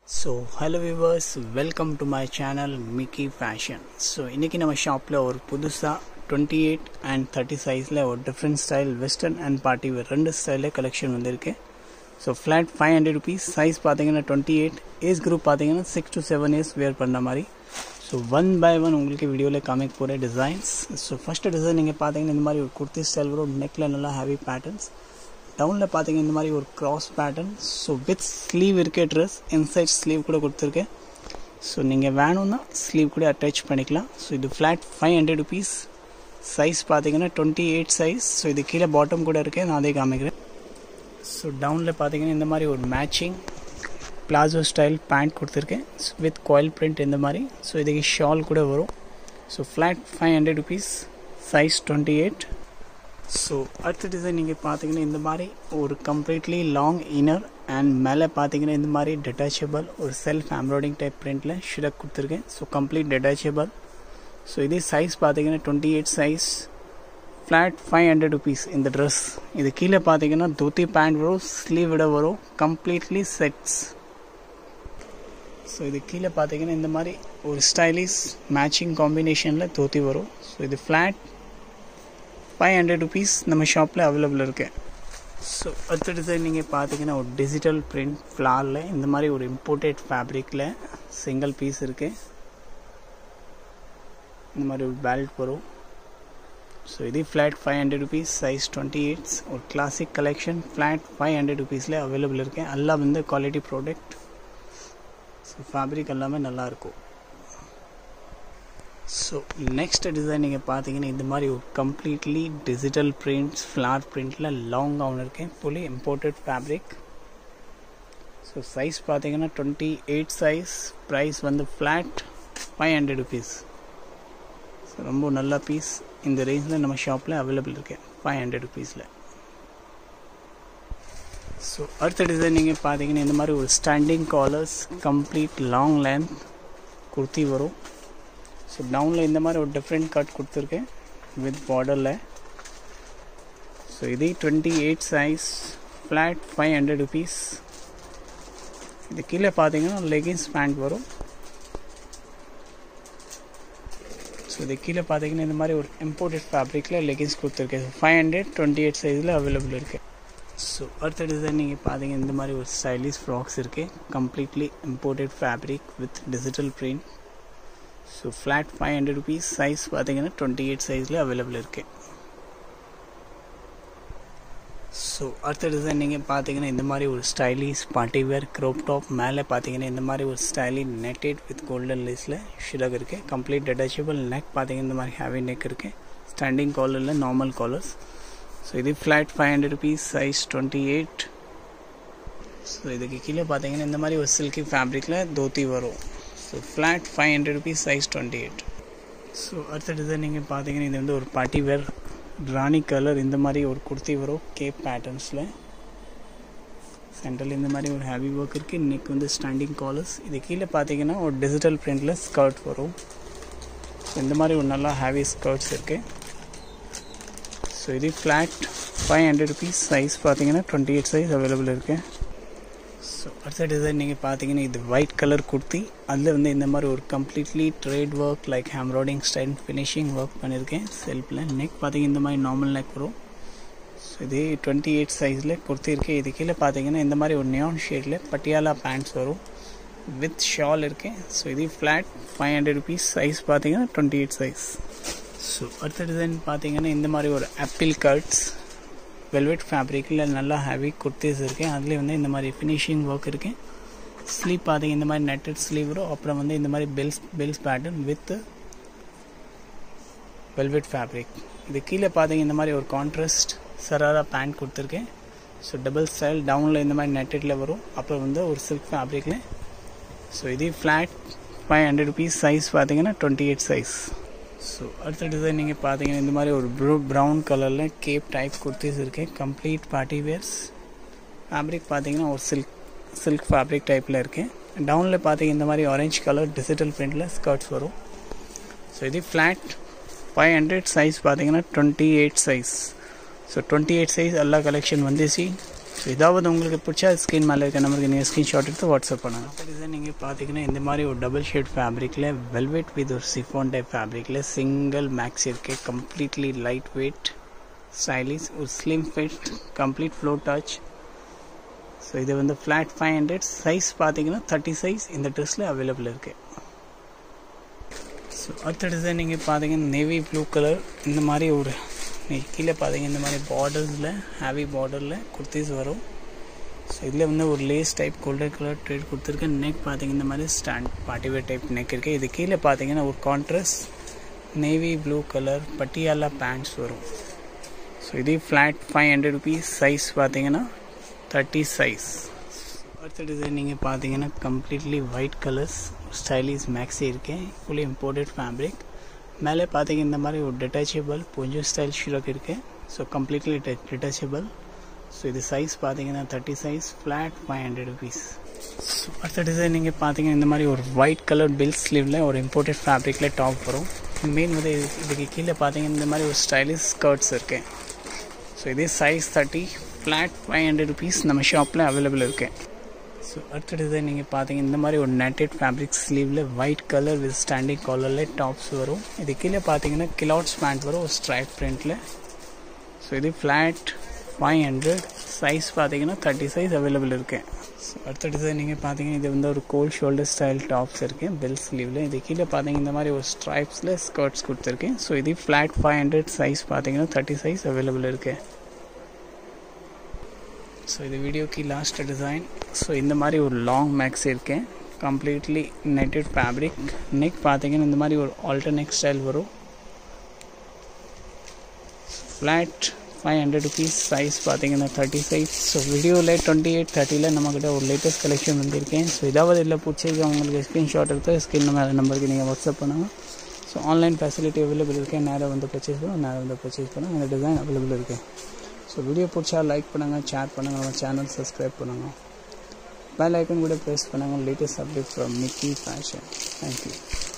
so hello viewers welcome to my channel Mickey fashion so இன்றைக்கி நம்ம ஷாப்பில் ஒரு புதுசாக டுவெண்ட்டி எயிட் அண்ட் தேர்ட்டி சைஸில் ஒரு different style western and party wear ரெண்டு ஸ்டைலில் கலெக்ஷன் வந்திருக்கு so flat five hundred rupees size பார்த்தீங்கன்னா டுவெண்ட்டி எயிட் ஏஜ் குரூப் பார்த்தீங்கன்னா six to seven years wear பண்ணுற மாதிரி ஸோ ஒன் பை ஒன் உங்களுக்கு வீடியோவில் காமிக்க போகிற டிசைன்ஸ் ஸோ ஃபஸ்ட்டு டிசைன் நீங்கள் பார்த்தீங்கன்னா இந்த மாதிரி ஒரு குர்த்தி ஸ்டைல் வரும் நெக்கில் நல்லா ஹெவி பேட்டர்ன்ஸ் டவுனில் பார்த்தீங்கன்னா இந்த மாதிரி ஒரு cross pattern so with sleeve இருக்க ட்ரெஸ் இன்சைட் ஸ்லீவ் கூட கொடுத்துருக்கேன் ஸோ நீங்கள் வேணும்னா ஸ்லீவ் கூட அட்டாச் பண்ணிக்கலாம் ஸோ இது flat five hundred rupees size பார்த்தீங்கன்னா டுவெண்ட்டி எயிட் சைஸ் ஸோ இது கீழே பாட்டம் கூட இருக்கேன் நான் அதே காமிக்கிறேன் ஸோ டவுனில் பார்த்தீங்கன்னா இந்த மாதிரி ஒரு மேட்சிங் பிளாசோ ஸ்டைல் பேண்ட் கொடுத்துருக்கேன் வித் கோயில் பிரிண்ட் இந்த மாதிரி ஸோ இதுக்கு ஷால் கூட வரும் so flat five hundred rupees size twenty eight so அடுத்த டிசைன் நீங்கள் பார்த்தீங்கன்னா இந்த மாதிரி ஒரு கம்ப்ளீட்லி லாங் இன்னர் அண்ட் மேலே பார்த்தீங்கன்னா இந்த மாதிரி டெட்டாச்சபிள் ஒரு செல்ஃப் எம்ப்ராய்டிங் டைப் பிரிண்டில் ஷிடக் கொடுத்துருக்கேன் ஸோ கம்ப்ளீட் டெட்டாச்சபிள் ஸோ இதே சைஸ் பார்த்தீங்கன்னா twenty eight size flat five hundred rupees இந்த ட்ரெஸ் இது கீழே பார்த்தீங்கன்னா தோத்தி பேண்ட் வரும் ஸ்லீவ் விட வரும் கம்ப்ளீட்லி செட்ஸ் ஸோ இது கீழே பார்த்தீங்கன்னா இந்த மாதிரி ஒரு ஸ்டைலிஷ் மேட்சிங் காம்பினேஷனில் தோத்தி வரும் ஸோ இது ஃப்ளாட் ஃபைவ் ஹண்ட்ரட் ருபீஸ் நம்ம ஷாப்பில் அவைலபிள் இருக்கு ஸோ அடுத்த டிசைன் நீங்கள் பார்த்தீங்கன்னா ஒரு டிஜிட்டல் பிரிண்ட் ஃப்ளாரில் இந்த மாதிரி ஒரு இம்போர்ட்டட் ஃபேப்ரிக்கில் சிங்கிள் பீஸ் இருக்குது இந்த மாதிரி ஒரு பேல்ட் வரும் ஸோ இது flat five hundred rupees size twenty eights ஒரு classic collection flat five hundred ருபீஸில் அவைலபிள் இருக்கு எல்லாம் வந்து குவாலிட்டி ப்ராடக்ட் ஸோ ஃபேப்ரிக் எல்லாமே நல்லாயிருக்கும் ஸோ நெக்ஸ்ட் டிசைன் நீங்கள் பார்த்தீங்கன்னா இந்த மாதிரி ஒரு கம்ப்ளீட்லி டிஜிட்டல் பிரிண்ட்ஸ் ஃப்ளார் பிரிண்டில் லாங் கவுன் இருக்கேன் fully imported fabric so size பார்த்தீங்கன்னா டுவெண்ட்டி எயிட் சைஸ் ப்ரைஸ் வந்து flat five hundred rupees so ரொம்ப நல்ல பீஸ் இந்த ரேஞ்சில் நம்ம ஷாப்பில் அவைலபிள் இருக்கு ஃபைவ் ஹண்ட்ரட் ருபீஸில் ஸோ அடுத்த டிசைன் நீங்கள் பார்த்தீங்கன்னா இந்த மாதிரி ஒரு standing collars complete long length kurti வரும் ஸோ டவுனில் இந்த மாதிரி ஒரு டிஃப்ரெண்ட் கட் கொடுத்துருக்கேன் வித் பார்டரில் ஸோ இதே twenty eight size flat five hundred rupees இது கீழே பார்த்தீங்கன்னா லெகின்ஸ் பேண்ட் வரும் ஸோ இது கீழே பார்த்தீங்கன்னா இந்த மாதிரி ஒரு இம்போர்ட்டட் ஃபேப்ரிக்கில் லெகின்ஸ் கொடுத்துருக்கேன் ஃபைவ் ஹண்ட்ரட் டுவெண்ட்டி எயிட் சைஸில் அவைலபிள் இருக்குது ஸோ அடுத்த டிசைன் நீங்கள் பார்த்தீங்க இந்த மாதிரி ஒரு ஸ்டைலிஷ் ஃப்ராக்ஸ் இருக்குது completely imported fabric with digital print so flat five hundred rupees size பார்த்தீங்கன்னா டுவெண்ட்டி எயிட் சைஸில் அவைலபிள் இருக்கு ஸோ அடுத்த டிசைன் நீங்கள் பார்த்தீங்கன்னா இந்த மாதிரி ஒரு stylish party wear crop top மேலே பார்த்தீங்கன்னா இந்த மாதிரி ஒரு ஸ்டைலி நெட்டட் வித் கோல்டன் லேஸில் ஷிலக் இருக்குது கம்ப்ளீட் டெட்டாச்சபிள் நெக் பார்த்தீங்கன்னா இந்த மாதிரி ஹேவி நெக் இருக்குது ஸ்டாண்டிங் காலரில் நார்மல் காலர்ஸ் ஸோ இது flat five hundred rupees size twenty eight so இதுக்கு கீழே பார்த்தீங்கன்னா இந்த மாதிரி ஒரு சில்கி ஃபேப்ரிக்கில் தோத்தி வரும் so flat five hundred rupees size twenty eight so அடுத்த டிசைன் நீங்கள் பார்த்தீங்கன்னா இது வந்து ஒரு பார்ட்டி வேர் ராணி கலர் இந்த மாதிரி ஒரு குர்த்தி வரும் கேப் பேட்டர்ன்ஸில் சென்டரில் இந்த மாதிரி ஒரு ஹேவி ஒர்க் இருக்குது நெக் வந்து ஸ்டாண்டிங் காலர்ஸ் இது கீழே பார்த்தீங்கன்னா ஒரு டிஜிட்டல் பிரிண்டில் ஸ்கர்ட் வரும் ஸோ இந்த மாதிரி ஒரு நல்லா ஹேவி ஸ்கர்ட்ஸ் இருக்குது ஸோ இது flat five hundred rupees size பார்த்தீங்கன்னா டுவெண்ட்டி எயிட் சைஸ் அவைலபிள் இருக்குது ஸோ அடுத்த டிசைன் நீங்கள் பார்த்தீங்கன்னா இது ஒயிட் கலர் குர்த்தி அதில் வந்து இந்த மாதிரி ஒரு completely thread work like embroidering style finishing work பண்ணியிருக்கேன் செல்ஃபில் நெக் பார்த்தீங்கன்னா இந்த மாதிரி நார்மல் நெக் வரும் ஸோ இது டுவெண்ட்டி எயிட் சைஸில் குர்த்தி இருக்குது இது கீழே பார்த்தீங்கன்னா இந்த மாதிரி ஒரு நியான் ஷேடில் பட்டியாலா பேண்ட்ஸ் வரும் வித் ஷால் இருக்கு ஸோ இது flat five hundred rupees size பார்த்தீங்கன்னா டுவெண்ட்டி எயிட் சைஸ் ஸோ அடுத்த டிசைன் பார்த்தீங்கன்னா இந்த மாதிரி ஒரு ஆப்பிள் கட்ஸ் வெல்வெட் ஃபேப்ரிக்கில் நல்லா ஹெவி குர்த்திஸ் இருக்குது அதுலேயே வந்து இந்த மாதிரி ஃபினிஷிங் ஒர்க் இருக்குது ஸ்லீவ் பார்த்தீங்க இந்த மாதிரி நெட்டட் ஸ்லீவ் வரும் அப்புறம் வந்து இந்த மாதிரி bells bells pattern with velvet fabric இது கீழே பார்த்தீங்க இந்த மாதிரி ஒரு கான்ட்ராஸ்ட் சராரா பேண்ட் கொடுத்துருக்கேன் ஸோ டபுள் ஸ்டைல் டவுனில் இந்த மாதிரி நெட்டடில் வரும் அப்புறம் வந்து ஒரு சில்க் ஃபேப்ரிக்கில் ஸோ இது flat five hundred rupees size பார்த்தீங்கன்னா டுவெண்ட்டி எயிட் சைஸ் ஸோ அடுத்த டிசைன் நீங்கள் பார்த்தீங்கன்னா இந்த மாதிரி ஒரு ப்ரூ ப்ரௌன் கலரில் கேப் டைப் குர்த்திஸ் இருக்குது கம்ப்ளீட் பார்ட்டி வேர்ஸ் ஃபேப்ரிக் பார்த்தீங்கன்னா ஒரு சில்க் சில்க் ஃபேப்ரிக் டைப்பில் இருக்குது டவுனில் பார்த்தீங்க இந்த மாதிரி ஆரஞ்ச் கலர் டிஜிட்டல் பிரிண்டில் ஸ்கர்ட்ஸ் வரும் ஸோ இது ஃப்ளாட் ஃபைவ் ஹண்ட்ரட் சைஸ் பார்த்தீங்கன்னா twenty eight size so twenty eight size எல்லா கலெக்ஷன் வந்துச்சு ஸோ இதாவது உங்களுக்கு பிடிச்சா ஸ்க்ரீன் மேலே இருக்க நம்பருக்கு நீங்கள் ஸ்க்ரீன்ஷாட் எடுத்து வாட்ஸ்அப் பண்ணுங்கள் அடுத்த டிசைன் நீங்கள் பார்த்தீங்கன்னா இந்த மாதிரி ஒரு டபுள் ஷேட் ஃபேப்ரிக்கில் வெல்வெட் வித் ஒரு சிஃபான் டைப் ஃபேப்ரிக்கில் சிங்கிள் மேக்ஸ் இருக்கு கம்ப்ளீட்லி லைட் வெயிட் ஸ்டைலிஷ் ஒரு slim fit complete flow touch so இது வந்து ஃப்ளாட் ஃபைவ் ஹண்ட்ரட் சைஸ் பார்த்தீங்கன்னா தேர்ட்டி சைஸ் இந்த ட்ரெஸ்ஸில் அவைலபிள் இருக்குது ஸோ அடுத்த டிசைன் நீங்கள் பார்த்தீங்கன்னா நேவி ப்ளூ கலர் இந்த மாதிரி ஒரு கீழே பார்த்தீங்க இந்த மாதிரி பார்டர்ஸில் ஹேவி பார்டரில் குர்த்திஸ் வரும் ஸோ இதில் வந்து ஒரு lace type golden colour thread கொடுத்துருக்கு நெக் பார்த்தீங்க இந்த மாதிரி ஸ்டாண்ட் பார்ட்டிவேர் டைப் நெக் இருக்குது இது கீழே பார்த்தீங்கன்னா ஒரு contrast navy blue colour Patiala pants வரும் ஸோ இதே flat five hundred rupees size பார்த்தீங்கன்னா தேர்ட்டி சைஸ் அடுத்த டிசைன் நீங்கள் பார்த்தீங்கன்னா completely white colours stylish maxi இருக்கேன் ஃபுல்லி இம்போர்ட்டட் ஃபேப்ரிக் மேலே பார்த்தீங்க இந்த மாதிரி ஒரு டிட்டாச்சபிள் கொஞ்சம் ஸ்டைல் ஷிரக் இருக்குது ஸோ கம்ப்ளீட்லி டிட்டாச்சபிள் ஸோ இது சைஸ் பார்த்தீங்கன்னா thirty size flat five hundred rupees so அடுத்த டிசைன் நீங்கள் பார்த்தீங்கன்னா இந்த மாதிரி ஒரு ஒயிட் கலர் பில் ஸ்லீவில் ஒரு இம்போர்ட்டட் ஃபேப்ரிக்கில் டாப் வரும் மெயின் வந்து இதுக்கு கீழே பார்த்தீங்கன்னா இந்த மாதிரி ஒரு ஸ்டைலிஷ் ஸ்கர்ட்ஸ் இருக்குது ஸோ இதே size thirty flat five hundred rupees நம்ம ஷாப்பில் அவைலபிள் இருக்குது ஸோ அடுத்த டிசைன் நீங்கள் பார்த்தீங்க இந்த மாதிரி ஒரு நெட்டட் ஃபேப்ரிக் ஸ்லீவில் ஒயிட் கலர் வித் ஸ்டாண்டிங் காலரில் டாப்ஸ் வரும் இது கீழே பார்த்தீங்கன்னா கிலாட்ஸ் பேண்ட் வரும் ஒரு ஸ்ட்ரைப் பிரிண்டில் ஸோ இது ஃப்ளாட் ஃபைவ் ஹண்ட்ரட் சைஸ் பார்த்தீங்கன்னா தேர்ட்டி சைஸ் அவைலபிள் இருக்குது ஸோ அடுத்த டிசைன் நீங்கள் பார்த்தீங்கன்னா இது வந்து ஒரு கோல் ஷோல்டர் ஸ்டைல் டாப்ஸ் இருக்குது பெல் ஸ்லீவில் இது கீழே பார்த்தீங்க இந்த மாதிரி ஒரு ஸ்ட்ரைப்ஸில் ஸ்கர்ட்ஸ் கொடுத்துருக்கேன் ஸோ இது ஃப்ளாட் ஃபைவ் ஹண்ட்ரட் சைஸ் பார்த்தீங்கன்னா தேர்ட்டி சைஸ் அவைலபிள் இருக்குது ஸோ இது வீடியோக்கு லாஸ்ட் டிசைன் ஸோ இந்த மாதிரி ஒரு லாங் மேக்ஸ் இருக்கேன் கம்ப்ளீட்லி நெட்டட் ஃபேப்ரிக் நெக் பார்த்தீங்கன்னா இந்த மாதிரி ஒரு ஆல்டர்னேட் ஸ்டைல் வரும் flat five hundred rupees size பார்த்தீங்கன்னா தேர்ட்டி சைஸ் ஸோ வீடியோவில் டுவெண்ட்டி எயிட் தேர்ட்டியில் நம்மக்கிட்ட ஒரு லேட்டஸ்ட் கலெக்ஷன் வந்திருக்கேன் ஸோ இதாவது இல்லை பிடிச்சிருக்க உங்களுக்கு ஸ்க்ரீன்ஷாட் எடுத்து ஸ்க்ரீன் மேலே நம்பருக்கு நீங்கள் வாட்ஸ்அப் பண்ணுங்கள் ஸோ ஆன்லைன் ஃபெசிலிட்டி அவைலபிள் இருக்கேன் நேராக வந்து பர்ச்சேஸ் பண்ணுங்கள் நேராக வந்து பர்ச்சேஸ் பண்ணுங்கள் அந்த டிசைன் அவைலபிள் இருக்குது ஸோ வீடியோ பிடிச்சா லைக் பண்ணுங்கள் ஷேர் பண்ணுங்கள் நம்ம சேனல் சப்ஸ்கிரைப் பண்ணுங்கள் பெல் ஐக்கன் கூட ப்ரெஸ் பண்ணுங்கள் latest update from Mickey fashion thank you